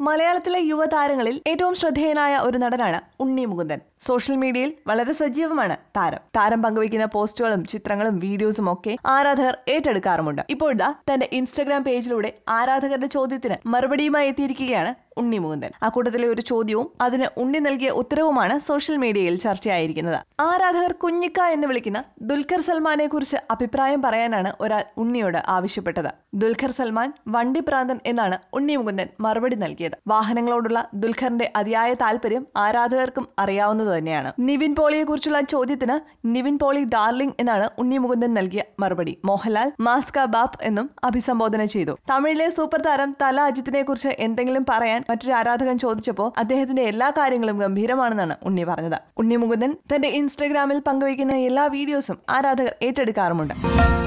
മലയാളത്തിലെ യുവതാരങ്ങളിൽ ഏറ്റവും ശ്രദ്ധേയനായ ഒരു നടനാണ് ഉണ്ണി മുകുന്ദൻ സോഷ്യൽ മീഡിയയിൽ വളരെ സജീവമാണ് താരം താരം പങ്കുവയ്ക്കുന്ന പോസ്റ്റുകളും ചിത്രങ്ങളും വീഡിയോസും ഒക്കെ ആരാധകർ ഏറ്റെടുക്കാറുമുണ്ട് ഇപ്പോഴിതാ തന്റെ ഇൻസ്റ്റഗ്രാം പേജിലൂടെ ആരാധകരുടെ ചോദ്യത്തിന് മറുപടിയുമായി എത്തിയിരിക്കുകയാണ് ഉണ്ണി മുകുന്ദൻ അക്കൂട്ടത്തിലെ ഒരു ചോദ്യവും അതിന് ഉണ്ണി നൽകിയ ഉത്തരവുമാണ് സോഷ്യൽ മീഡിയയിൽ ചർച്ചയായിരിക്കുന്നത് ആരാധകർ കുഞ്ഞിക്ക എന്ന് വിളിക്കുന്ന ദുൽഖർ സൽമാനെ കുറിച്ച് അഭിപ്രായം പറയാനാണ് ഒരാൾ ഉണ്ണിയോട് ആവശ്യപ്പെട്ടത് ദുൽഖർ സൽമാൻ വണ്ടി പ്രാന്തൻ എന്നാണ് ഉണ്ണി മുകുന്ദൻ മറുപടി നൽകിയത് വാഹനങ്ങളോടുള്ള ദുൽഖറിന്റെ അതിയായ താല്പര്യം ആരാധകർക്കും അറിയാവുന്നത് തന്നെയാണ് നിവിൻ പോളിയെ കുറിച്ചുള്ള ചോദ്യത്തിന് നിവിൻ പോളി ഡാർലിംഗ് എന്നാണ് ഉണ്ണി മുകുന്ദൻ നൽകിയ മറുപടി മോഹൻലാൽ മാസ്ക ബാപ്പ് എന്നും അഭിസംബോധന ചെയ്തു തമിഴിലെ സൂപ്പർ താരം തല അജിത്തിനെ കുറിച്ച് എന്തെങ്കിലും പറയാൻ മറ്റൊരു ആരാധകൻ ചോദിച്ചപ്പോൾ അദ്ദേഹത്തിന്റെ എല്ലാ കാര്യങ്ങളും ഗംഭീരമാണെന്നാണ് ഉണ്ണി പറഞ്ഞത് ഉണ്ണി മുകുന്ദൻ തന്റെ ഇൻസ്റ്റഗ്രാമിൽ പങ്കുവയ്ക്കുന്ന എല്ലാ വീഡിയോസും ആരാധകർ ഏറ്റെടുക്കാറുമുണ്ട്